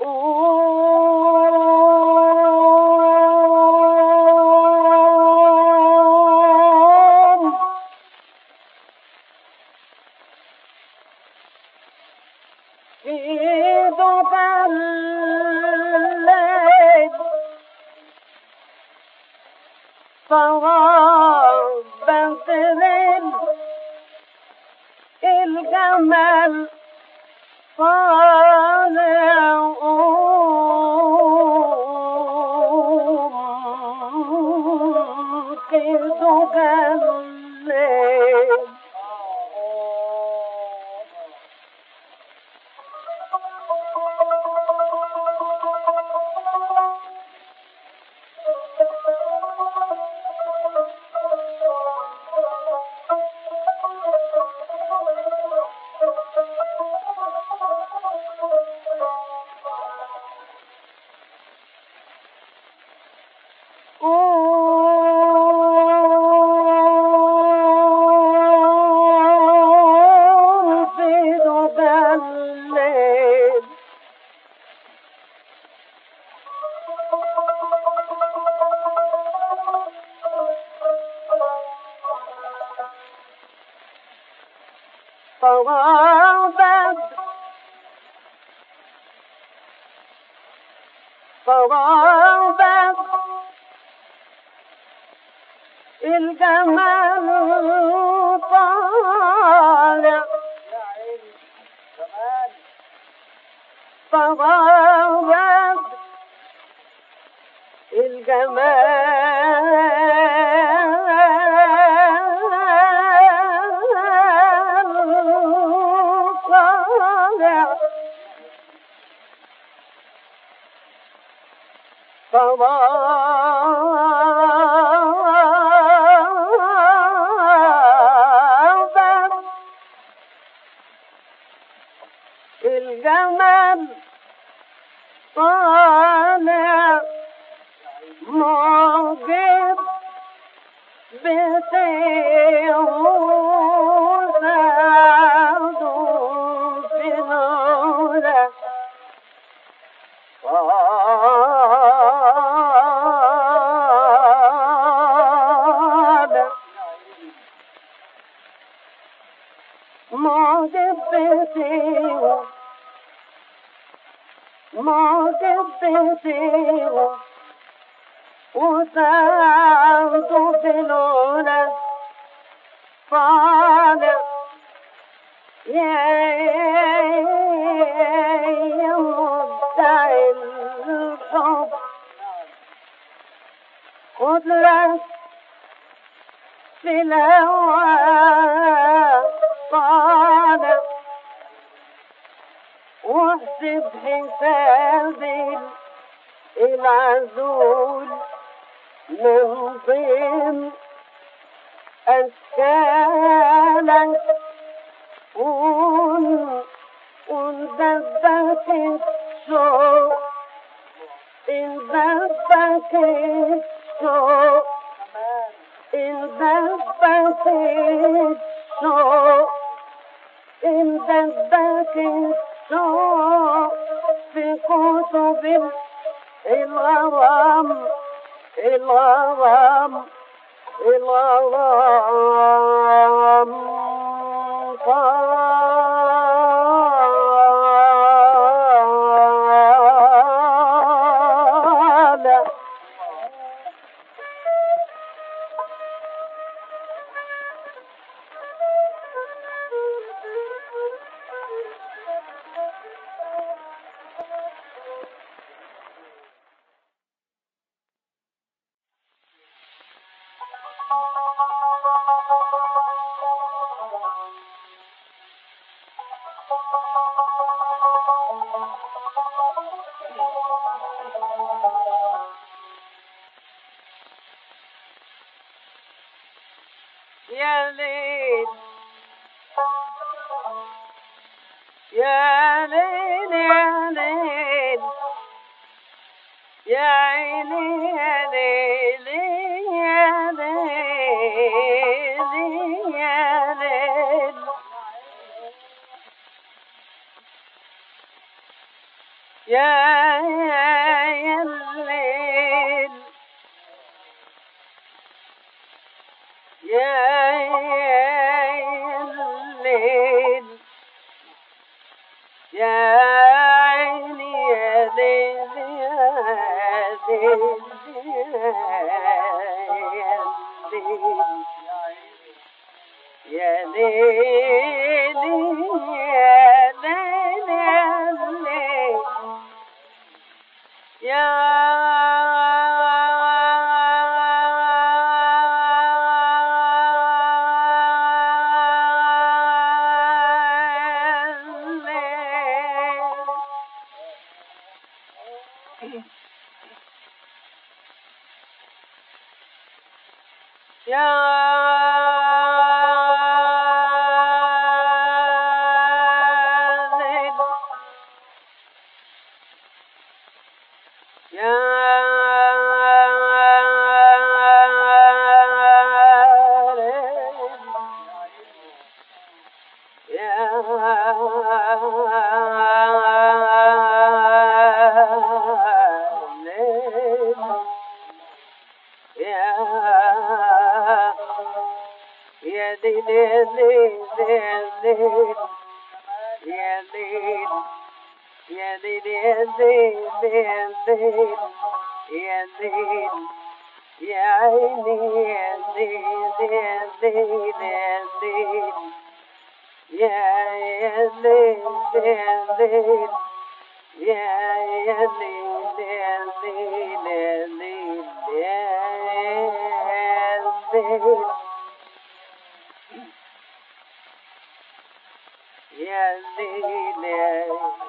قوم في ضبع الليل صواب بدر الجمل طالع في ضبع الليل قوم في ضبع الليل طوابت طوابت الجمال طالع طوابت الجمال طالع طوابت الجمل طالع معجب بسيوزة في نوره طالع معجب بسيوزة معجب بسيوزة وسعد بلونة طالع يا يا مدعي الحب خذ لك في الهوى طالع واحسب حسابي العزول من ضمن أشكالك ون وندبك الشوق اندبك الشوق اندبك الشوق اندبك الشوق في كتب الغرام الغرام الغرام قال يا ليل يا ليل يا ليل يا عيني يا ليل يا ليل يا ليل يا يا الليل يا يا الليل يا عيني يا ليل يا ليل يا ليل يا ليل يا ليل يا ليل يا يا ليل يا ليل يا ليل يا يا ليل يا ليل يا ليل يا ليل يا ليل يا ليل يا ليل يا عيني يا ليل يا ليل يا ليل يا يا ليل يا ليل يا يا ليل يا ليل يا ليل يا ليل يا ليل